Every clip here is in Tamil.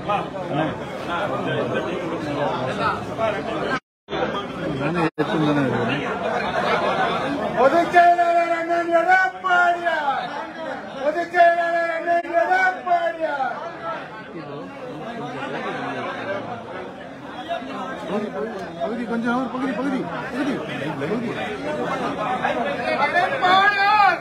நானே எடுத்து தானே இருக்கேன் பொதுச் செயலாளர் அண்ணன் எடப்பாடியார் பொதுச் செயலாளர் அண்ணன் எடப்பாடியார் பகுதி கொஞ்சம் ஒரு பகுதி பகுதி பகுதி பகுதி எடப்பாடியார்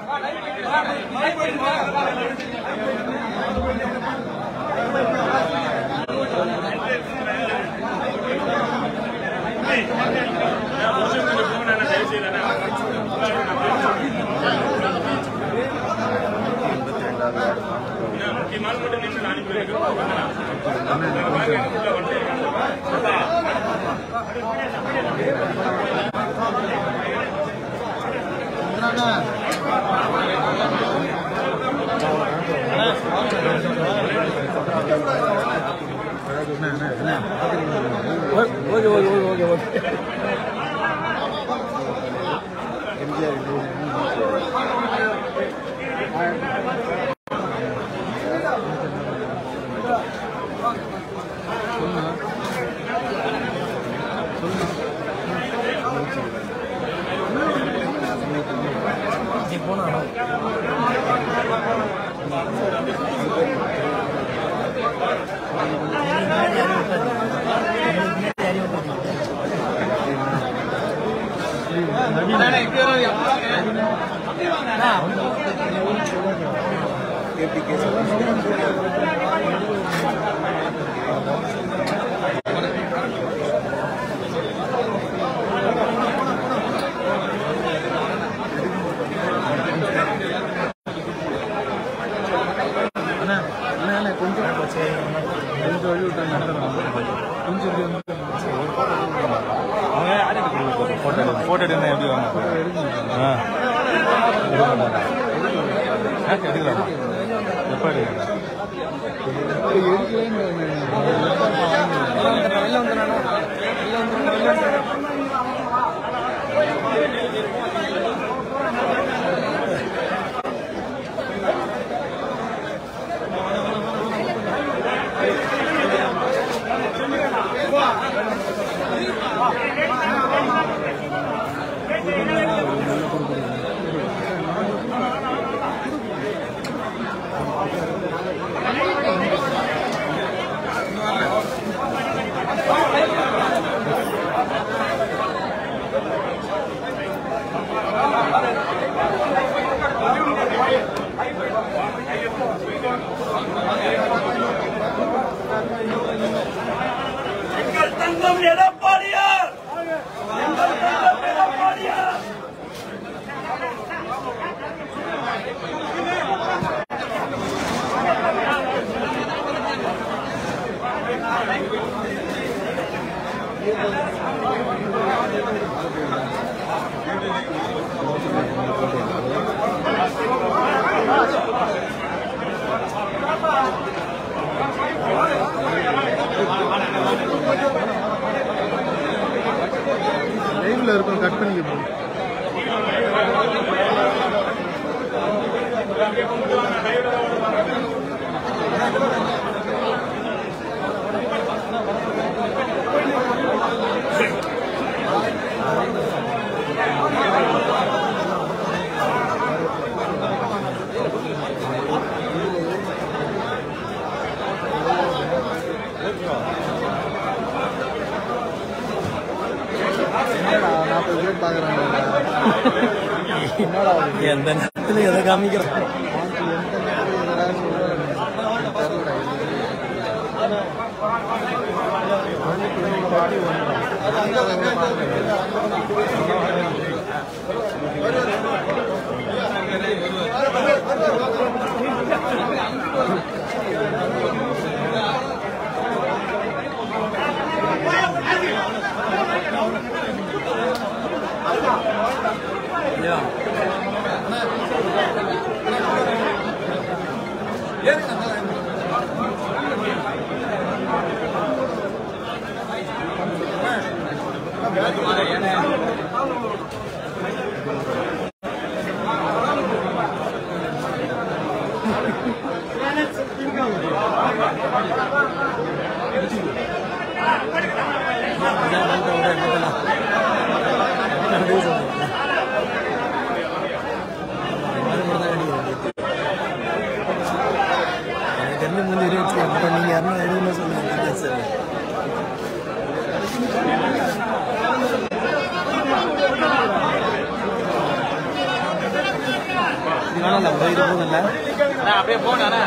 okay okay okay okay okay MGR அண்ணா அண்ணா அண்ணா கொஞ்சம் கொஞ்சம் வழி விட்டு நடந்துடும் கொஞ்சம் இப்படி வந்து போட்டோ எடு போட்டோ எடுங்க எப்படி வாங்க ஆ எடுக்க மாட்டாங்க ஆ எடுக்கலாம் எப்போ எடுக்கலாம் எங்கள் தங்கம் எடப்பாடியார் எங்கள் தங்கம் எடப்பாடியார் லைவ்ல இருக்கும் கட் பண்ணிக்க போகும் என்னடா நாற்பது பேர் பாக்குறாங்க என்னடா இது? எந்த நேரத்தில் எதை காமிக்கிறோம் உனக்கு எந்த நேரத்துல எதடா சொல்றாங்க? தெரியலடா இது. உனக்கு இன்னொரு பாட்டி ஒண்ணு. எனக்கு வந்து இருபத்தி அப்புறம் நீங்கள் யாருன்னா எதுவுமே சொல்லுங்க சார் வேணாம்ல போயிட்டு போகல அப்படியே போனா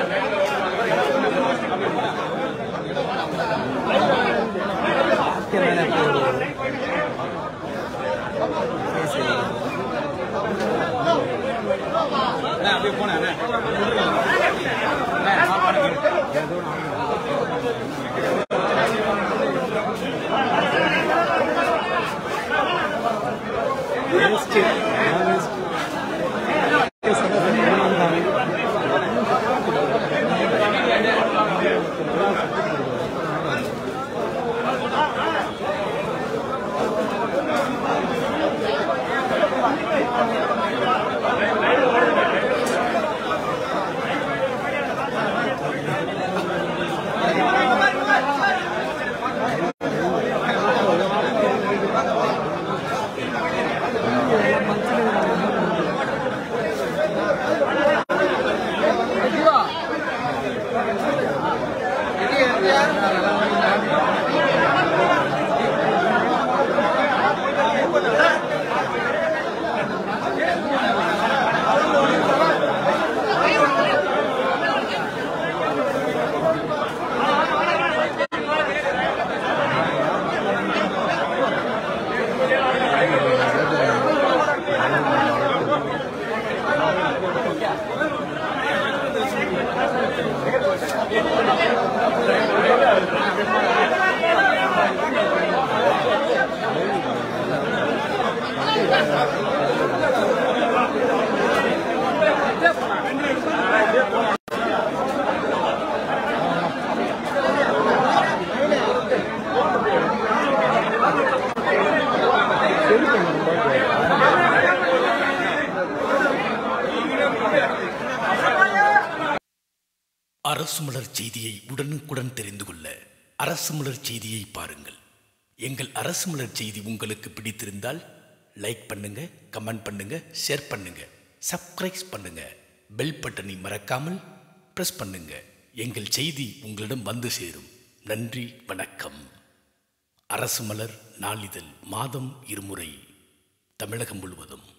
அப்படியே போனேன் அரசு மலர் செய்தியை உடனுக்குடன் தெரிந்து கொள்ள அரசு மலர் செய்தியை பாருங்கள் எங்கள் அரசு மலர் செய்தி உங்களுக்கு பிடித்திருந்தால் லைக் பண்ணுங்க கமெண்ட் பண்ணுங்க ஷேர் பண்ணுங்க சப்ஸ்கிரைப் பண்ணுங்க பெல் பட்டனை மறக்காமல் பிரஸ் பண்ணுங்க எங்கள் செய்தி உங்களிடம் வந்து சேரும் நன்றி வணக்கம் அரசு மலர் நாளிதழ் மாதம் இருமுறை தமிழகம் முழுவதும்